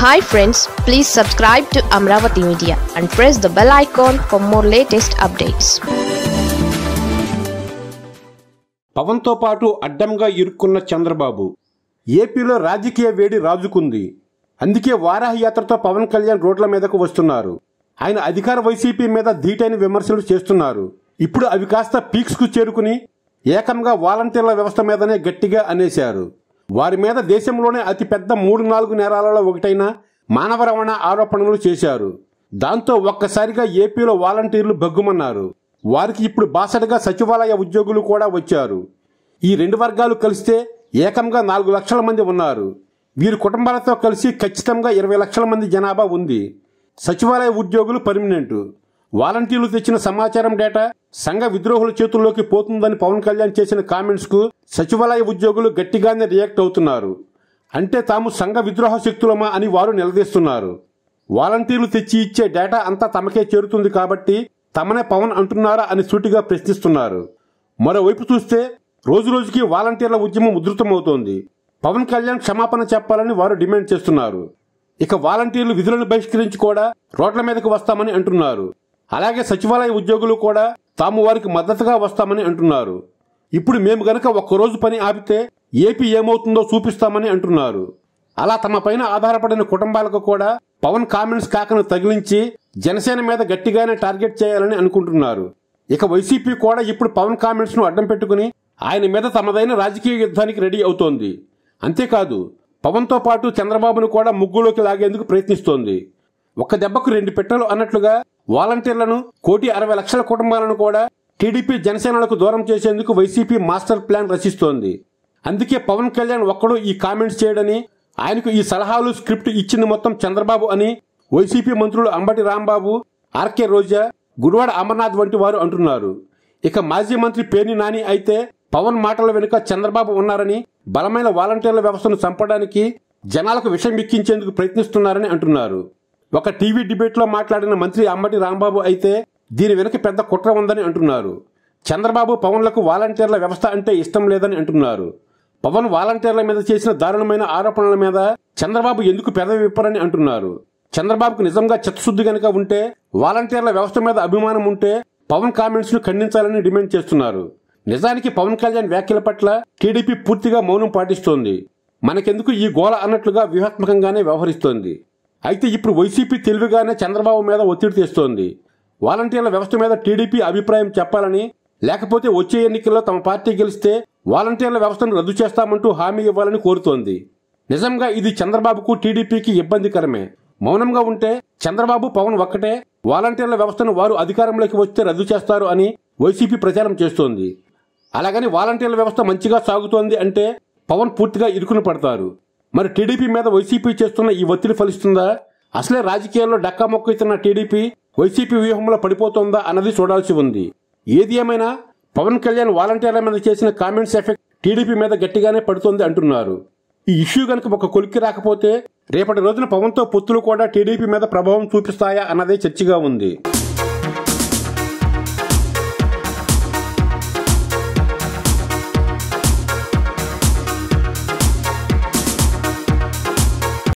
hi friends please subscribe to Amaravati media and press the bell icon for more latest updates పవన్తో పాటు అడ్డంగా ఇరుక్కున్న చంద్రబాబు ఏపీలో రాజకీయ వేడి రాజుకుంది అందుకే వారాహి యాత్రతో పవన్ కళ్యాణ్ రోడ్ల మీదకు వస్తున్నారు ఆయన అధికార వైసీపీ మీద ధీటైన విమర్శలు చేస్తున్నారు ఇప్పుడు అవి కాస్త పీక్స్ కు చేరుకుని ఏకంగా వాలంటీర్ల వ్యవస్థ మీదనే గట్టిగా అనేశారు వారి మీద దేశంలోనే అతిపెద్ద మూడు నాలుగు నేరాలలో ఒకటైన మానవ రవాణా ఆరోపణలు చేశారు దాంతో ఒక్కసారిగా ఏపీలో వాలంటీర్లు బగ్గుమన్నారు వారికి ఇప్పుడు బాసటగా సచివాలయ ఉద్యోగులు కూడా వచ్చారు ఈ రెండు వర్గాలు కలిస్తే ఏకంగా నాలుగు లక్షల మంది ఉన్నారు వీరి కుటుంబాలతో కలిసి ఖచ్చితంగా ఇరవై లక్షల మంది జనాభా ఉంది సచివాలయ ఉద్యోగులు పర్మినెంట్ వాలంటీర్లు తెచ్చిన సమాచారం డేటా సంఘ విద్రోహుల చేతుల్లోకి పోతుందని పవన్ కళ్యాణ్ చేసిన కామెంట్స్ కు సచివాలయ ఉద్యోగులు గట్టిగానే రియాక్ట్ అవుతున్నారు అంటే తాము సంఘ విద్రోహ శక్తులమా అని వారు నిలదీస్తున్నారు వాలంటీర్లు తెచ్చి ఇచ్చే డేటా అంతా తమకే చేరుతుంది కాబట్టి తమనే పవన్ అంటున్నారా అని సూటిగా ప్రశ్నిస్తున్నారు మరోవైపు చూస్తే రోజు రోజుకి వాలంటీర్ల ఉద్యమం ఉధృతమవుతోంది పవన్ కళ్యాణ్ క్షమాపణ చెప్పాలని వారు డిమాండ్ చేస్తున్నారు ఇక వాలంటీర్లు విధులను బహిష్కరించి కూడా రోడ్ల మీదకు వస్తామని అంటున్నారు అలాగే సచివాలయ ఉద్యోగులు కూడా తాము వారికి మద్దతుగా వస్తామని అంటున్నారు ఇప్పుడు మేము గనక ఒక్కరోజు పని ఆపితే ఏపీ ఏమవుతుందో చూపిస్తామని అంటున్నారు అలా తమ పైన ఆధారపడిన కుటుంబాలకు కూడా పవన్ కామెంట్స్ కాకను తగిలించి జనసేన మీద గట్టిగానే టార్గెట్ చేయాలని అనుకుంటున్నారు ఇక వైసీపీ కూడా ఇప్పుడు పవన్ కామెంట్స్ ను అడ్డం పెట్టుకుని ఆయన మీద తమదైన రాజకీయ యుద్ధానికి రెడీ అవుతోంది అంతేకాదు పవన్తో పాటు చంద్రబాబును కూడా ముగ్గులోకి లాగేందుకు ప్రయత్నిస్తోంది ఒక్క దెబ్బకు రెండు పెట్టెలు అన్నట్లుగా వాలంటీర్లను కోటి అరవై లక్షల కుటుంబాలను కూడా టీడీపీ జనసేనలకు దూరం చేసేందుకు వైసీపీ మాస్టర్ ప్లాన్ రచిస్తోంది అందుకే పవన్ కళ్యాణ్ ఒక్కడు ఈ కామెంట్స్ చేయడని ఆయనకు ఈ సలహాలు స్క్రిప్ట్ ఇచ్చింది మొత్తం చంద్రబాబు అని వైసీపీ మంత్రులు అంబటి రాంబాబు ఆర్కే రోజా గుడివాడ అమర్నాథ్ వంటి వారు అంటున్నారు ఇక మాజీ మంత్రి పేర్ని నాని అయితే పవన్ మాటల వెనుక చంద్రబాబు ఉన్నారని బలమైన వాలంటీర్ల వ్యవస్థను చంపడానికి జనాలకు విషం ఎక్కించేందుకు ప్రయత్నిస్తున్నారని అంటున్నారు ఒక టీవీ డిబేట్లో మాట్లాడిన మంత్రి అంబటి రాంబాబు అయితే దీని వెనుక పెద్ద కుట్ర ఉందని అంటున్నారు చంద్రబాబు పవన్లకు వాలంటీర్ల వ్యవస్థ అంటే ఇష్టం లేదని అంటున్నారు పవన్ వాలంటీర్ల మీద చేసిన దారుణమైన ఆరోపణల మీద చంద్రబాబు ఎందుకు పెదవి విప్పరని అంటున్నారు చంద్రబాబుకు నిజంగా చిత్తశుద్ధి గనుక ఉంటే వాలంటీర్ల వ్యవస్థ మీద అభిమానం ఉంటే పవన్ కామెంట్స్ ను ఖండించాలని డిమాండ్ చేస్తున్నారు నిజానికి పవన్ కళ్యాణ్ వ్యాఖ్యల పట్ల టీడీపీ పూర్తిగా మౌనం పాటిస్తోంది మనకెందుకు ఈ గోల అన్నట్లుగా వ్యూహాత్మకంగానే వ్యవహరిస్తోంది అయితే ఇప్పుడు వైసీపీ తెలివిగానే చంద్రబాబు మీద ఒత్తిడి తెస్తోంది వాలంటీర్ల వ్యవస్థ మీద టీడీపీ అభిప్రాయం చెప్పాలని లేకపోతే వచ్చే ఎన్నికల్లో తమ పార్టీ గెలిస్తే వాలంటీర్ల వ్యవస్థను రద్దు చేస్తామంటూ హామీ ఇవ్వాలని కోరుతోంది నిజంగా ఇది చంద్రబాబుకు టీడీపీకి ఇబ్బందికరమే మౌనంగా ఉంటే చంద్రబాబు పవన్ ఒక్కటే వాలంటీర్ల వ్యవస్థను వారు అధికారంలోకి వస్తే రద్దు చేస్తారు అని వైసీపీ ప్రచారం చేస్తోంది అలాగని వాలంటీర్ల వ్యవస్థ మంచిగా సాగుతోంది అంటే పవన్ పూర్తిగా ఇరుకుని పడతారు మరి టీడీపీ మీద వైసీపీ చేస్తున్న ఈ ఒత్తిడి ఫలిస్తుందా అసలే రాజకీయాల్లో డక్కా మొక్కుతున్న టీడీపీ వైసీపీ వ్యూహంలో పడిపోతుందా అన్నది చూడాల్సి ఉంది ఏది ఏమైనా పవన్ కళ్యాణ్ వాలంటీర్ల మీద చేసిన కామెంట్స్ ఎఫెక్ట్ టీడీపీ మీద గట్టిగానే పడుతోంది అంటున్నారు ఈ ఇష్యూ కనుక ఒక కొలిక్కి రాకపోతే రేపటి రోజున పవన్తో పొత్తులు కూడా టీడీపీ మీద ప్రభావం చూపిస్తాయా అన్నదే చర్చగా ఉంది